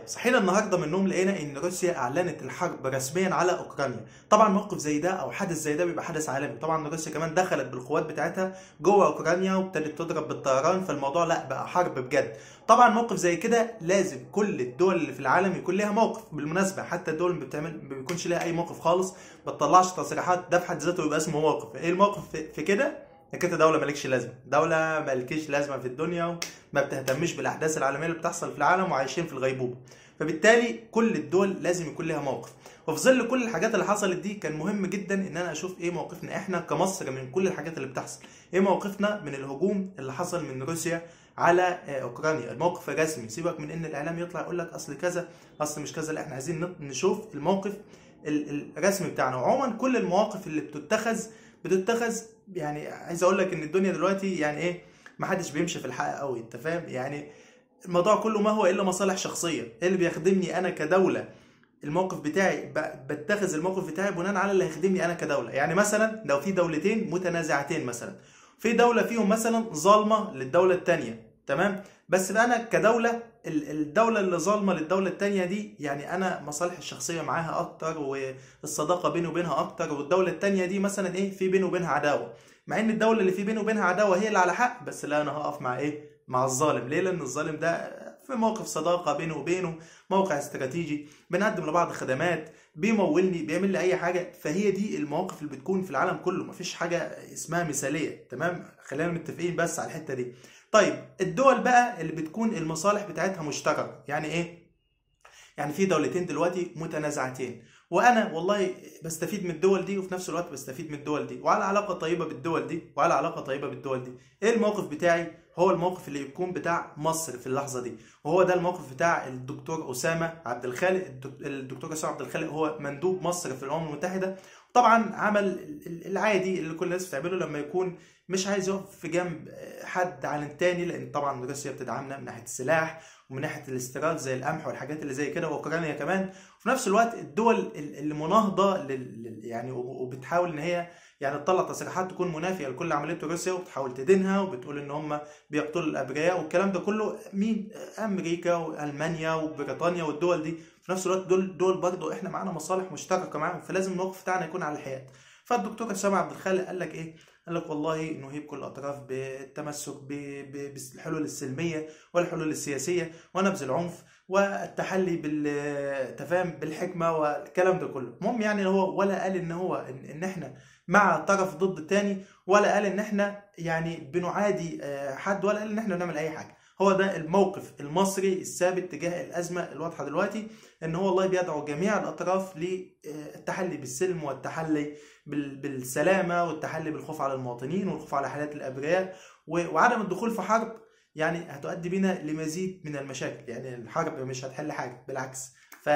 صحينا النهارده من النوم لقينا ان روسيا اعلنت الحرب رسميا على اوكرانيا طبعا موقف زي ده او حدث زي ده بيبقى حدث عالمي طبعا روسيا كمان دخلت بالقوات بتاعتها جوه اوكرانيا وابتدت تضرب بالطيران فالموضوع لا بقى حرب بجد طبعا موقف زي كده لازم كل الدول اللي في العالم يكون لها موقف بالمناسبه حتى الدول اللي بتعمل ما بيكونش لها اي موقف خالص ما تطلعش تصريحات ده في حد ذاته يبقى اسمه موقف ايه الموقف في- في كده انك انت دوله مالكش لازمه دوله مالكيش لازمه في الدنيا وما بتهتمش بالاحداث العالميه اللي بتحصل في العالم وعايشين في الغيبوبه فبالتالي كل الدول لازم يكون لها موقف وفي ظل كل الحاجات اللي حصلت دي كان مهم جدا ان انا اشوف ايه موقفنا احنا كمصر من كل الحاجات اللي بتحصل ايه موقفنا من الهجوم اللي حصل من روسيا على آه، اوكرانيا الموقف الرسمي سيبك من ان الاعلام يطلع يقول لك اصل كذا اصل مش كذا لا احنا عايزين نط- نشوف الموقف ال- الرسمي بتاعنا وعموما كل المواقف اللي بتتخذ بتتخذ يعني عايز اقول لك ان الدنيا دلوقتي يعني ايه ما حدش بيمشي في الحق قوي انت فاهم يعني الموضوع كله ما هو الا مصالح شخصيه ايه اللي بيخدمني انا كدوله الموقف بتاعي ب- بتخذ الموقف بتاعي بناء على اللي هيخدمني انا كدوله يعني مثلا لو في دولتين متنازعتين مثلا في دوله فيهم مثلا ظالمه للدوله الثانيه تمام بس بقى انا كدوله ال- الدوله اللي ظالمه للدوله الثانيه دي يعني انا مصالحي الشخصيه معاها اكتر والصداقه بيني وبينها اكتر والدوله الثانيه دي مثلا ايه في بيني وبينها عداوه مع ان الدوله اللي في بيني وبينها عداوه هي اللي على حق بس لا انا هقف مع ايه مع الظالم ليه لان الظالم ده في موقف صداقه بيني وبينه موقع استراتيجي بنقدم لبعض خدمات بيمولني بيعمل لي اي حاجه فهي دي المواقف اللي بتكون في العالم كله مفيش حاجه اسمها مثاليه تمام خلينا متفقين بس على الحته دي طيب الدول بقى اللي بتكون المصالح بتاعتها مشتركه يعني ايه يعني في دولتين دلوقتي متنازعتين وانا والله بستفيد من الدول دي وفي نفس الوقت بستفيد من الدول دي وعلى علاقه طيبه بالدول دي وعلى علاقه طيبه بالدول دي ايه الموقف بتاعي هو الموقف اللي يكون بتاع مصر في اللحظه دي وهو ده الموقف بتاع الدكتور اسامه عبد الخالق الدك- الدكتور اسامه عبد الخالق هو مندوب مصر في الامم المتحده طبعا عمل ال- العادي اللي كل الناس بتعمله لما يكون مش عايز يقف في جنب حد عن التاني لان طبعا روسيا بتدعمنا من ناحيه السلاح ومن ناحيه الاستيراد زي القمح والحاجات اللي زي كده واوكرانيا كمان وفي نفس الوقت الدول ال- اللي مناهضه لل لل- يعني وب- وبتحاول ان هي يعني تطلع تصريحات تكون منافيه لكل عمليته روسيا وبتحاول تدينها وبتقول ان هم بيقتلوا الابرياء والكلام ده كله مين امريكا والمانيا وبريطانيا والدول دي في نفس الوقت دول دول برضه احنا معانا مصالح مشتركه معاهم فلازم الموقف بتاعنا يكون على الحياد فالدكتور اسامه عبد الخالق قال لك ايه قال لك والله نهيب كل الاطراف بالتمسك ب- ب- بالحلول السلميه والحلول السياسيه ونبذ العنف والتحلي بالتفاهم بالحكمه والكلام ده كله المهم يعني هو ولا قال ان هو ان, إن احنا مع طرف ضد التاني ولا قال ان احنا يعني بنعادي آه، حد ولا قال ان احنا بنعمل اي حاجه هو ده الموقف المصري الثابت تجاه الازمه الواضحه دلوقتي ان هو والله بيدعو جميع الاطراف للتحلي بالسلم والتحلي بال- بالسلامه والتحلي بالخوف على المواطنين والخوف على حالات الابرياء و- وعدم الدخول في حرب يعني هتؤدي بينا لمزيد من المشاكل يعني الحرب مش هتحل حاجه بالعكس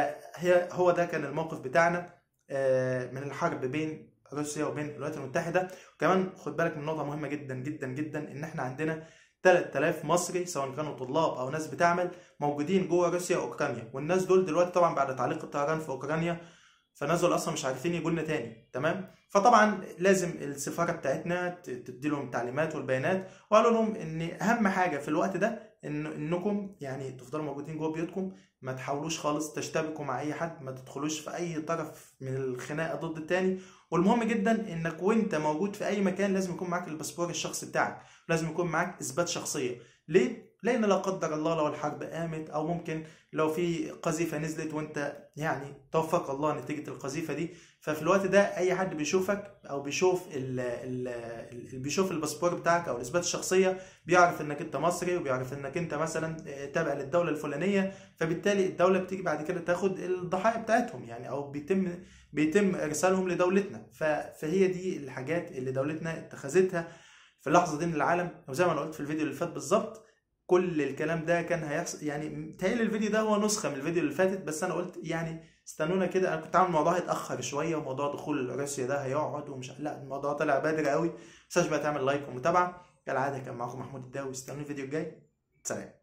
فهي هو ده كان الموقف بتاعنا آه، من الحرب بين روسيا وبين الولايات المتحده وكمان خد بالك من نقطه مهمه جدا جدا جدا ان احنا عندنا 3000 مصري سواء كانوا طلاب او ناس بتعمل موجودين جوه روسيا واوكرانيا والناس دول دلوقتي طبعا بعد تعليق الطيران في اوكرانيا فالناس دول اصلا مش عارفين يجوا لنا تاني تمام فطبعا لازم السفاره بتاعتنا ت- تدي لهم التعليمات والبيانات وقالوا لهم ان اهم حاجه في الوقت ده ان انكم يعني تفضلوا موجودين جوه بيوتكم ما تحاولوش خالص تشتبكوا مع اي حد ما تدخلوش في اي طرف من الخناقه ضد التاني والمهم جدا انك وانت موجود في اي مكان لازم يكون معاك الباسبور الشخصي بتاعك لازم يكون معاك اثبات شخصيه ليه لان لا قدر الله لو الحرب قامت او ممكن لو في قذيفه نزلت وانت يعني توفق الله نتيجه القذيفه دي ففي الوقت ده اي حد بيشوفك او بيشوف ال ال ال بيشوف الباسبور بتاعك او الاثبات الشخصيه بيعرف انك انت مصري وبيعرف انك انت مثلا آه، تابع للدوله الفلانيه فبالتالي الدوله بتيجي بعد كده تاخد الضحايا بتاعتهم يعني او بيتم بيتم ارسالهم لدولتنا ف- فهي دي الحاجات اللي دولتنا اتخذتها في اللحظه دي من العالم وزي ما انا قلت في الفيديو اللي فات بالظبط كل الكلام ده كان هيحصل يعني متهيألي الفيديو ده هو نسخه من الفيديو اللي فاتت بس انا قلت يعني استنونا كده انا كنت عامل الموضوع هيتاخر شويه وموضوع دخول روسيا ده هيقعد ومش لا الموضوع طلع بدري قوي ما تنساش بقى تعمل لايك ومتابعه كالعاده كان معاكم محمود الداوي استنوني الفيديو الجاي سلام